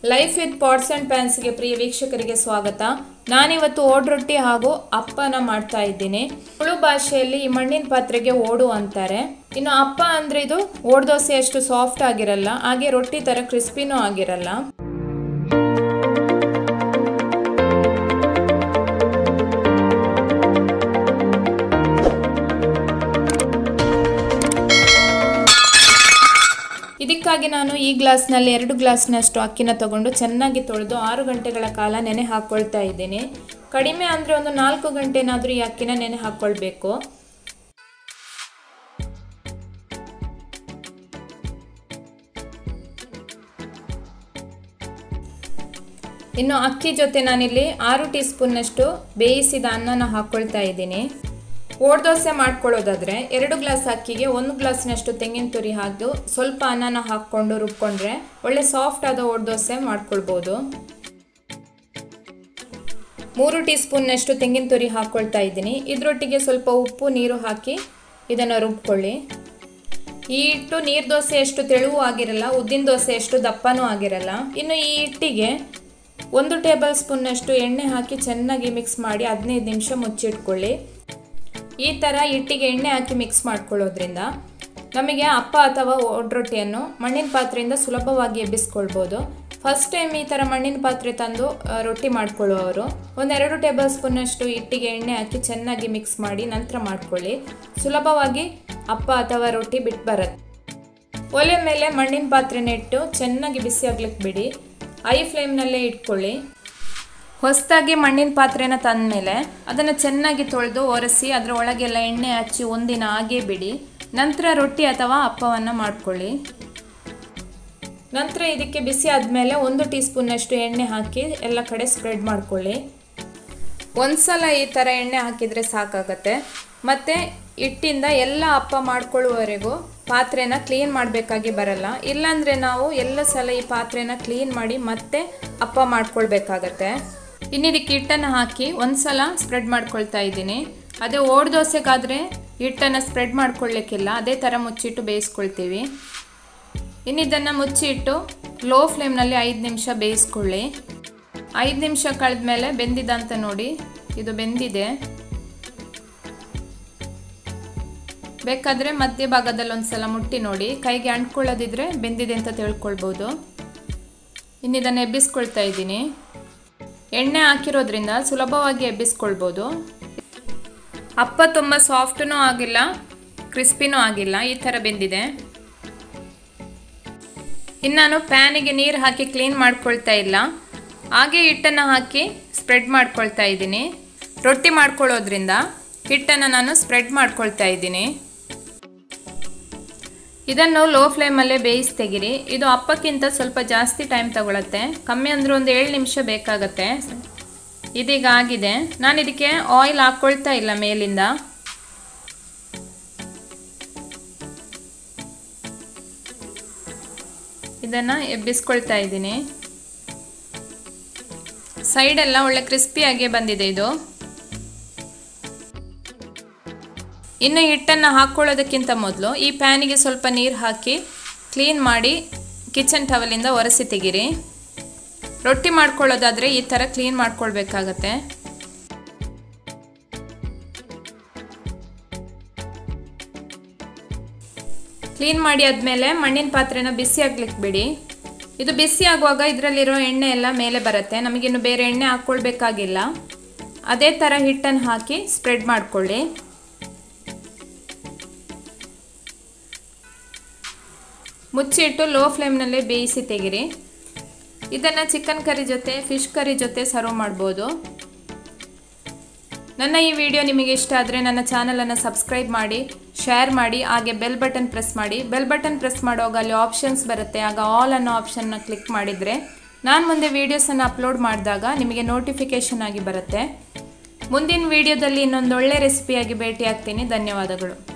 life with pots and ಪ್ಯಾನ್ಸ್ಗೆ ಪ್ರಿಯ ವೀಕ್ಷಕರಿಗೆ ಸ್ವಾಗತ ನಾನಿವತ್ತು ಓಡ್ ರೊಟ್ಟಿ ಹಾಗೂ ಅಪ್ಪನ ಮಾಡ್ತಾ ಇದ್ದೀನಿ ತುಳು ಭಾಷೆಯಲ್ಲಿ ಈ ಮಣ್ಣಿನ ಪಾತ್ರೆಗೆ ಓಡು ಅಂತಾರೆ ಇನ್ನು ಅಪ್ಪ ಅಂದರೆ ಇದು ಓಡ್ ದೋಸೆ ಅಷ್ಟು ಸಾಫ್ಟ್ ಆಗಿರಲ್ಲ ಹಾಗೆ ರೊಟ್ಟಿ ಥರ ಕ್ರಿಸ್ಪಿನೂ ಆಗಿರಲ್ಲ ಇದಕ್ಕಾಗಿ ನಾನು ಈ ಗ್ಲಾಸ್ನಲ್ಲಿ ಎರಡು ಗ್ಲಾಸ್ನಷ್ಟು ಅಕ್ಕಿನ ತಗೊಂಡು ಚೆನ್ನಾಗಿ ತೊಳೆದು ಆರು ಗಂಟೆಗಳ ಕಾಲ ನೆನೆ ಹಾಕ್ಕೊಳ್ತಾ ಇದ್ದೀನಿ ಕಡಿಮೆ ಅಂದರೆ ಒಂದು ನಾಲ್ಕು ಗಂಟೆನಾದರೂ ಈ ಅಕ್ಕಿನ ನೆನೆ ಹಾಕ್ಕೊಳ್ಬೇಕು ಇನ್ನು ಅಕ್ಕಿ ಜೊತೆ ನಾನಿಲ್ಲಿ ಆರು ಟೀ ಸ್ಪೂನ್ನಷ್ಟು ಬೇಯಿಸಿದ ಅನ್ನನ ಹಾಕ್ಕೊಳ್ತಾ ಇದ್ದೀನಿ ಓಡ್ ದೋಸೆ ಮಾಡ್ಕೊಳ್ಳೋದಾದ್ರೆ ಎರಡು ಗ್ಲಾಸ್ ಅಕ್ಕಿಗೆ ಒಂದು ಗ್ಲಾಸ್ನಷ್ಟು ತೆಂಗಿನ ತುರಿ ಹಾಕಿ ಸ್ವಲ್ಪ ಅನ್ನನ ಹಾಕ್ಕೊಂಡು ರುಬ್ಕೊಂಡ್ರೆ ಒಳ್ಳೆ ಸಾಫ್ಟ್ ಆದ ಓಡ್ ದೋಸೆ ಮಾಡ್ಕೊಳ್ಬೋದು ಮೂರು ಟೀ ಸ್ಪೂನ್ನಷ್ಟು ತೆಂಗಿನ ತುರಿ ಹಾಕ್ಕೊಳ್ತಾ ಇದ್ದೀನಿ ಇದರೊಟ್ಟಿಗೆ ಸ್ವಲ್ಪ ಉಪ್ಪು ನೀರು ಹಾಕಿ ಇದನ್ನು ರುಬ್ಕೊಳ್ಳಿ ಈ ಹಿಟ್ಟು ನೀರು ದೋಸೆ ಎಷ್ಟು ತೆಳುವೂ ಆಗಿರಲ್ಲ ಉದ್ದಿನ ದೋಸೆ ಎಷ್ಟು ದಪ್ಪನೂ ಆಗಿರಲ್ಲ ಇನ್ನು ಈ ಹಿಟ್ಟಿಗೆ ಒಂದು ಟೇಬಲ್ ಸ್ಪೂನ್ನಷ್ಟು ಎಣ್ಣೆ ಹಾಕಿ ಚೆನ್ನಾಗಿ ಮಿಕ್ಸ್ ಮಾಡಿ ಹದಿನೈದು ನಿಮಿಷ ಮುಚ್ಚಿಟ್ಕೊಳ್ಳಿ ಈ ಥರ ಹಿಟ್ಟಿಗೆ ಎಣ್ಣೆ ಹಾಕಿ ಮಿಕ್ಸ್ ಮಾಡ್ಕೊಳ್ಳೋದ್ರಿಂದ ನಮಗೆ ಅಪ್ಪ ಅಥವಾ ಒಡ್ರೊಟ್ಟಿಯನ್ನು ಮಣ್ಣಿನ ಪಾತ್ರೆಯಿಂದ ಸುಲಭವಾಗಿ ಎಬ್ಬಿಸ್ಕೊಳ್ಬೋದು ಫಸ್ಟ್ ಟೈಮ್ ಈ ಥರ ಮಣ್ಣಿನ ಪಾತ್ರೆ ತಂದು ರೊಟ್ಟಿ ಮಾಡ್ಕೊಳ್ಳುವವರು ಒಂದೆರಡು ಟೇಬಲ್ ಸ್ಪೂನಷ್ಟು ಹಿಟ್ಟಿಗೆ ಎಣ್ಣೆ ಹಾಕಿ ಚೆನ್ನಾಗಿ ಮಿಕ್ಸ್ ಮಾಡಿ ನಂತರ ಮಾಡ್ಕೊಳ್ಳಿ ಸುಲಭವಾಗಿ ಅಪ್ಪ ಅಥವಾ ರೊಟ್ಟಿ ಬಿಟ್ಟು ಬರುತ್ತೆ ಒಲೆ ಮೇಲೆ ಮಣ್ಣಿನ ಪಾತ್ರೆನ ಇಟ್ಟು ಚೆನ್ನಾಗಿ ಬಿಸಿ ಆಗ್ಲಿಕ್ಕೆ ಬಿಡಿ ಐ ಫ್ಲೇಮ್ನಲ್ಲೇ ಇಟ್ಕೊಳ್ಳಿ ಹೊಸದಾಗಿ ಮಣ್ಣಿನ ಪಾತ್ರೆನ ತಂದಮೇಲೆ ಅದನ್ನು ಚೆನ್ನಾಗಿ ತೊಳೆದು ಒರೆಸಿ ಅದರ ಒಳಗೆಲ್ಲ ಎಣ್ಣೆ ಹಚ್ಚಿ ಒಂದಿನ ಹಾಗೇ ಬಿಡಿ ನಂತರ ರೊಟ್ಟಿ ಅಥವಾ ಅಪ್ಪವನ್ನು ಮಾಡ್ಕೊಳ್ಳಿ ನಂತರ ಇದಕ್ಕೆ ಬಿಸಿ ಆದಮೇಲೆ ಒಂದು ಟೀ ಸ್ಪೂನ್ನಷ್ಟು ಎಣ್ಣೆ ಹಾಕಿ ಎಲ್ಲ ಕಡೆ ಸ್ಪ್ರೆಡ್ ಮಾಡ್ಕೊಳ್ಳಿ ಒಂದ್ಸಲ ಈ ಥರ ಎಣ್ಣೆ ಹಾಕಿದರೆ ಸಾಕಾಗತ್ತೆ ಮತ್ತು ಹಿಟ್ಟಿಂದ ಎಲ್ಲ ಅಪ್ಪ ಮಾಡ್ಕೊಳ್ಳುವವರೆಗೂ ಪಾತ್ರೆನ ಕ್ಲೀನ್ ಮಾಡಬೇಕಾಗಿ ಬರಲ್ಲ ಇಲ್ಲಾಂದರೆ ನಾವು ಎಲ್ಲ ಸಲ ಈ ಪಾತ್ರೆನ ಕ್ಲೀನ್ ಮಾಡಿ ಮತ್ತೆ ಅಪ್ಪ ಮಾಡ್ಕೊಳ್ಬೇಕಾಗತ್ತೆ ಇನ್ನಿದಕ್ಕೆ ಹಿಟ್ಟನ್ನು ಹಾಕಿ ಒಂದು ಸಲ ಸ್ಪ್ರೆಡ್ ಮಾಡ್ಕೊಳ್ತಾ ಇದ್ದೀನಿ ಅದೇ ಓಡ್ ದೋಸೆಗಾದರೆ ಹಿಟ್ಟನ್ನು ಸ್ಪ್ರೆಡ್ ಮಾಡ್ಕೊಳ್ಳಿಕ್ಕಿಲ್ಲ ಅದೇ ಥರ ಮುಚ್ಚಿಟ್ಟು ಬೇಯಿಸ್ಕೊಳ್ತೀವಿ ಇನ್ನಿದನ್ನು ಮುಚ್ಚಿಟ್ಟು ಲೋ ಫ್ಲೇಮ್ನಲ್ಲಿ ಐದು ನಿಮಿಷ ಬೇಯಿಸ್ಕೊಳ್ಳಿ ಐದು ನಿಮಿಷ ಕಳೆದ್ಮೇಲೆ ಬೆಂದಿದೆ ಅಂತ ನೋಡಿ ಇದು ಬೆಂದಿದೆ ಬೇಕಾದರೆ ಮಧ್ಯಭಾಗದಲ್ಲಿ ಒಂದು ಸಲ ಮುಟ್ಟಿ ನೋಡಿ ಕೈಗೆ ಅಂಟ್ಕೊಳ್ಳೋದಿದ್ರೆ ಬೆಂದಿದೆ ಅಂತ ತಿಳ್ಕೊಳ್ಬೋದು ಇನ್ನಿದನ್ನು ಎಬ್ಬಿಸ್ಕೊಳ್ತಾ ಇದ್ದೀನಿ ಎಣ್ಣೆ ಹಾಕಿರೋದ್ರಿಂದ ಸುಲಭವಾಗಿ ಎಬ್ಬಿಸ್ಕೊಳ್ಬೋದು ಅಪ್ಪ ತುಂಬ ಸಾಫ್ಟೂ ಆಗಿಲ್ಲ ಕ್ರಿಸ್ಪಿನೂ ಆಗಿಲ್ಲ ಈ ಥರ ಬೆಂದಿದೆ ಇನ್ನು ನಾನು ಪ್ಯಾನಿಗೆ ನೀರು ಹಾಕಿ ಕ್ಲೀನ್ ಮಾಡ್ಕೊಳ್ತಾ ಇಲ್ಲ ಹಾಗೆ ಹಿಟ್ಟನ್ನು ಹಾಕಿ ಸ್ಪ್ರೆಡ್ ಮಾಡ್ಕೊಳ್ತಾ ಇದ್ದೀನಿ ರೊಟ್ಟಿ ಮಾಡ್ಕೊಳ್ಳೋದ್ರಿಂದ ಹಿಟ್ಟನ್ನು ನಾನು ಸ್ಪ್ರೆಡ್ ಮಾಡ್ಕೊಳ್ತಾ ಇದ್ದೀನಿ ಇದನ್ನು ಲೋ ಫ್ಲೇಮಲ್ಲೇ ಬೇಯಿಸಿ ತೆಗಿರಿ ಇದು ಅಪ್ಪಕ್ಕಿಂತ ಸ್ವಲ್ಪ ಜಾಸ್ತಿ ಟೈಮ್ ತಗೊಳತ್ತೆ ಕಮ್ಮಿ ಅಂದ್ರೆ ಒಂದು ಏಳು ನಿಮಿಷ ಬೇಕಾಗತ್ತೆ ಇದೀಗ ಆಗಿದೆ ನಾನು ಇದಕ್ಕೆ ಆಯಿಲ್ ಹಾಕ್ಕೊಳ್ತಾ ಇಲ್ಲ ಮೇಲಿಂದ ಇದನ್ನು ಎಬ್ಬಿಸ್ಕೊಳ್ತಾ ಇದ್ದೀನಿ ಸೈಡೆಲ್ಲ ಒಳ್ಳೆ ಕ್ರಿಸ್ಪಿಯಾಗಿ ಬಂದಿದೆ ಇದು ಇನ್ನು ಹಿಟ್ಟನ್ನು ಹಾಕ್ಕೊಳ್ಳೋದಕ್ಕಿಂತ ಮೊದಲು ಈ ಪ್ಯಾನಿಗೆ ಸ್ವಲ್ಪ ನೀರು ಹಾಕಿ ಕ್ಲೀನ್ ಮಾಡಿ ಕಿಚನ್ ಟವಲಿಂದ ಒರೆಸಿ ತೆಗಿರಿ ರೊಟ್ಟಿ ಮಾಡ್ಕೊಳ್ಳೋದಾದರೆ ಈ ಥರ ಕ್ಲೀನ್ ಮಾಡ್ಕೊಳ್ಬೇಕಾಗತ್ತೆ ಕ್ಲೀನ್ ಮಾಡಿ ಆದಮೇಲೆ ಮಣ್ಣಿನ ಪಾತ್ರೆನ ಬಿಸಿ ಆಗ್ಲಿಕ್ಕೆ ಬಿಡಿ ಇದು ಬಿಸಿ ಆಗುವಾಗ ಇದರಲ್ಲಿರೋ ಎಣ್ಣೆ ಎಲ್ಲ ಮೇಲೆ ಬರುತ್ತೆ ನಮಗಿನ್ನು ಬೇರೆ ಎಣ್ಣೆ ಹಾಕ್ಕೊಳ್ಬೇಕಾಗಿಲ್ಲ ಅದೇ ಥರ ಹಿಟ್ಟನ್ನು ಹಾಕಿ ಸ್ಪ್ರೆಡ್ ಮಾಡ್ಕೊಳ್ಳಿ ಮುಚ್ಚಿಟ್ಟು ಲೋ ಫ್ಲೇಮ್ನಲ್ಲೇ ಬೇಯಿಸಿ ತೆಗಿರಿ ಇದನ್ನು ಚಿಕನ್ ಕರಿ ಜೊತೆ ಫಿಶ್ ಕರಿ ಜೊತೆ ಸರ್ವ್ ಮಾಡ್ಬೋದು ನನ್ನ ಈ ವಿಡಿಯೋ ನಿಮಗೆ ಇಷ್ಟ ಆದರೆ ನನ್ನ ಚಾನಲನ್ನು ಸಬ್ಸ್ಕ್ರೈಬ್ ಮಾಡಿ ಶೇರ್ ಮಾಡಿ ಹಾಗೆ ಬೆಲ್ ಬಟನ್ ಪ್ರೆಸ್ ಮಾಡಿ ಬೆಲ್ ಬಟನ್ ಪ್ರೆಸ್ ಮಾಡುವಾಗ ಅಲ್ಲಿ ಆಪ್ಷನ್ಸ್ ಬರುತ್ತೆ ಆಗ ಆಲ್ ಅನ್ನೋ ಆಪ್ಷನ್ನ ಕ್ಲಿಕ್ ಮಾಡಿದರೆ ನಾನು ಮುಂದೆ ವೀಡಿಯೋಸನ್ನು ಅಪ್ಲೋಡ್ ಮಾಡಿದಾಗ ನಿಮಗೆ ನೋಟಿಫಿಕೇಷನ್ ಆಗಿ ಬರುತ್ತೆ ಮುಂದಿನ ವಿಡಿಯೋದಲ್ಲಿ ಇನ್ನೊಂದು ಒಳ್ಳೆ ರೆಸಿಪಿಯಾಗಿ ಭೇಟಿ ಆಗ್ತೀನಿ ಧನ್ಯವಾದಗಳು